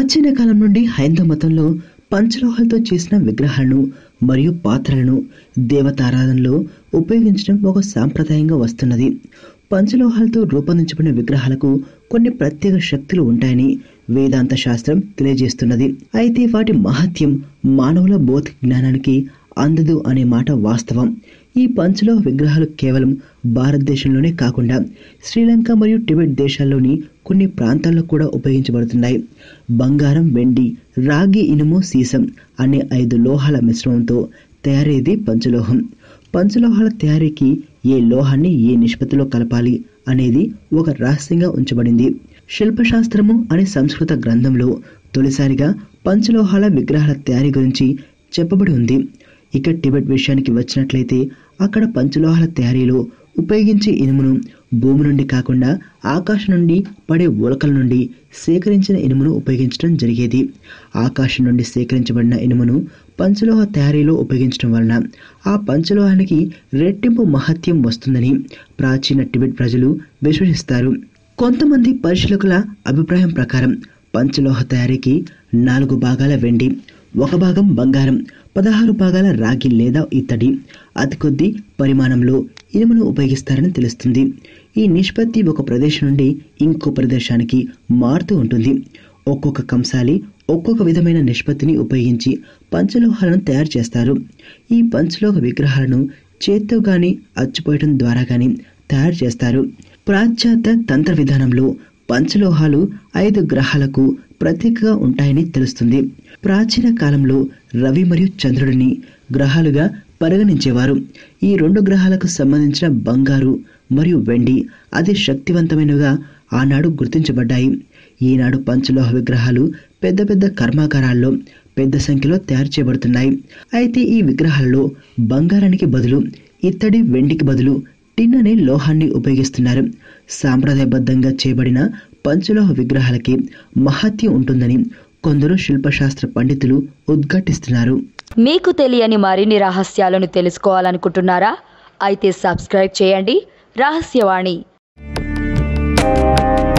ప్రాచీన కాలం నుండి హైందవ మతంలో పంచలోహాలతో చేసిన విగ్రహాలను మరియు పాత్రలను దేవతారాధనలో ఉపయోగించడం ఒక సాంప్రదాయంగా వస్తున్నది పంచలోహాలతో రూపొందించబడిన విగ్రహాలకు కొన్ని ప్రత్యేక శక్తులు ఉంటాయని వేదాంత శాస్త్రం తెలియజేస్తున్నది అయితే వాటి మహత్యం మానవుల బౌద్ధిక జ్ఞానానికి అందదు అనే మాట వాస్తవం ఈ పంచలోహ విగ్రహాలు కేవలం భారతదేశంలోనే కాకుండా శ్రీలంక మరియు టిబెట్ దేశాల్లోని కొన్ని ప్రాంతాల్లో కూడా ఉపయోగించబడుతున్నాయి బంగారం వెండి రాగి ఇనుము సీసం అనే ఐదు లోహాల మిశ్రమంతో తయారయ్యేది పంచలోహం పంచలోహాల తయారీకి ఏ లోహాన్ని ఏ నిష్పత్తిలో కలపాలి అనేది ఒక రహస్యంగా ఉంచబడింది శిల్పశాస్త్రము అనే సంస్కృత గ్రంథంలో తొలిసారిగా పంచలోహాల విగ్రహాల తయారీ గురించి చెప్పబడి ఉంది ఇక టిబెట్ విషయానికి వచ్చినట్లయితే అక్కడ పంచలోహాల తయారీలో ఉపయోగించే ఇనుమును భూమి నుండి కాకుండా ఆకాశం నుండి పడే ఉలకల నుండి సేకరించిన ఇనుమును ఉపయోగించడం జరిగేది ఆకాశం నుండి సేకరించబడిన ఇనుమును పంచలోహ తయారీలో ఉపయోగించడం వలన ఆ పంచలోహానికి రెట్టింపు మహత్యం వస్తుందని ప్రాచీన టిబెట్ ప్రజలు విశ్వసిస్తారు కొంతమంది పరిశీలకుల అభిప్రాయం ప్రకారం పంచలోహ తయారీకి నాలుగు భాగాల వెండి ఒక భాగం బంగారం పదహారు భాగాల రాగి లేదా ఇత్తడి అతి కొద్ది పరిమాణంలో ఇనుమును ఉపయోగిస్తారని తెలుస్తుంది ఈ నిష్పత్తి ఒక ప్రదేశం నుండి ఇంకో ప్రదేశానికి మారుతూ ఉంటుంది ఒక్కొక్క కంసాలి ఒక్కొక్క విధమైన నిష్పత్తిని ఉపయోగించి పంచలోహాలను తయారు చేస్తారు ఈ పంచలోహ విగ్రహాలను చేత్తో గాని అచ్చుపోయటం ద్వారా గాని తయారు చేస్తారు పాశ్చాత్య తంత్ర విధానంలో పంచలోహాలు ఐదు గ్రహాలకు ప్రతీకగా ఉంటాయని తెలుస్తుంది ప్రాచీన కాలంలో రవి మరియు చంద్రుడిని గ్రహాలుగా పరిగణించేవారు ఈ రెండు గ్రహాలకు సంబంధించిన బంగారు మరియు వెండి అతి శక్తివంతమైనవిగా ఆనాడు గుర్తించబడ్డాయి ఈనాడు పంచలోహ విగ్రహాలు పెద్ద పెద్ద కర్మాగారాల్లో పెద్ద సంఖ్యలో తయారు చేయబడుతున్నాయి అయితే ఈ విగ్రహాలలో బంగారానికి బదులు ఇత్తడి వెండికి బదులు టిన్ అనే లోహాన్ని ఉపయోగిస్తున్నారు సాంప్రదాయబద్ధంగా చేయబడిన పంచలోహ విగ్రహాలకి మహత్యం ఉంటుందని కొందరు శిల్పశాస్త్ర పండితులు ఉద్ఘాటిస్తున్నారు మీకు తెలియని మరిన్ని రహస్యాలను తెలుసుకోవాలనుకుంటున్నారా అయితే సబ్స్క్రైబ్ చేయండి రహస్యవాణి